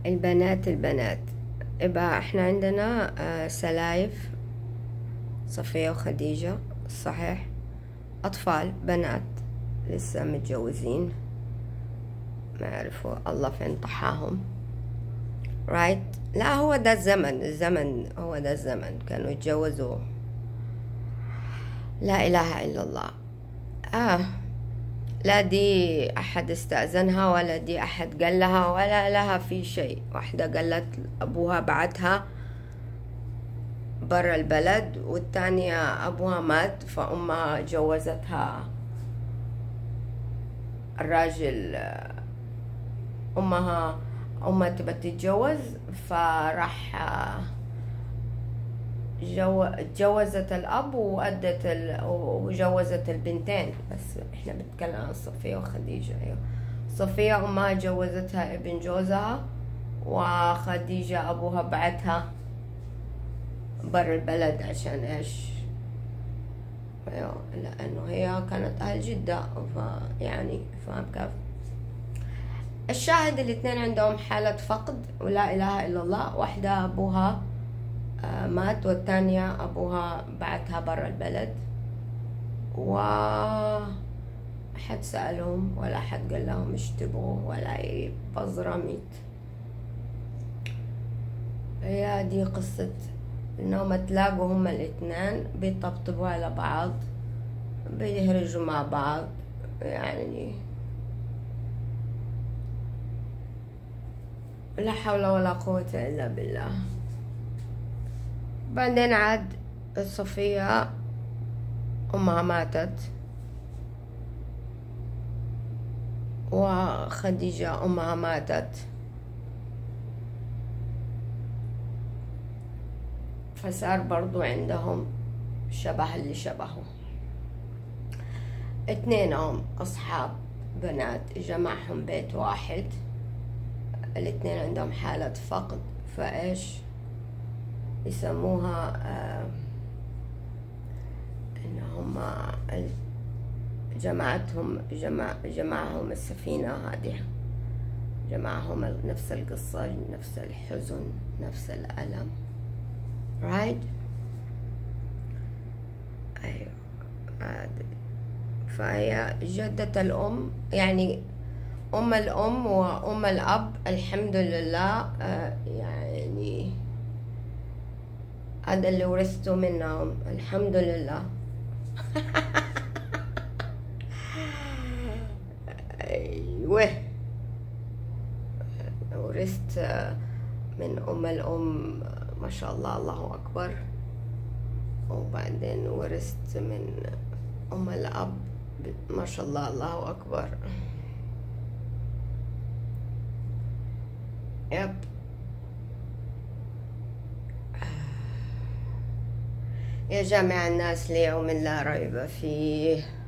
البنات البنات يبقى احنا عندنا آه، سلايف صفية وخديجة صحيح أطفال بنات لسه متجوزين ما يعرفوا الله فين طحاهم رايت لا هو ده الزمن الزمن هو ده الزمن كانوا يتجوزوا لا إله إلا الله آه لا دي أحد استأذنها ولا دي أحد قال لها ولا لها في شيء واحدة قالت أبوها بعتها برا البلد والتانية أبوها مات فأمها جوزتها الراجل أمها أمها تبى تتجوز فراح جو تجوزت الأب وأدت ال... وجوزت البنتين بس إحنا بنتكلم عن صفية وخديجة أيوة صفية أمها جوزتها ابن جوزها وخديجة أبوها بعتها برا البلد عشان إيش أيوة لأنه هي كانت أهل جدة فيعني فاهم كيف الشاهد الاثنين عندهم حالة فقد ولا إله إلا الله واحدة أبوها آه، مات والثانية أبوها بعتها برا البلد و حد سألهم ولا حد قال لهم ايش تبغوا ولا أي بزرة ميت هي دي قصة انهم تلاقوا هما الاثنين بيطبطبوا على بعض بيهرجوا مع بعض يعني لا حول ولا قوة إلا بالله بعدين عاد صفية أمها ماتت وخديجة أمها ماتت فصار برضو عندهم شبه اللي شبهه اثنينهم أصحاب بنات جمعهم بيت واحد الاثنين عندهم حالة فقد فإيش يسموها آه إنهم جمعتهم جمع جمعهم السفينة هذه جمعهم نفس القصة نفس الحزن نفس الألم right أيوة فهي جدة الأم يعني أم الأم وأم الأب الحمد لله آه، يعني هذا اللي ورثته منهم الحمد لله أيوه ورثت من أم الأم ما شاء الله الله أكبر وبعدين ورثت من أم الأب ما شاء الله الله أكبر يب يا جامع الناس ليوم لا ريب فيه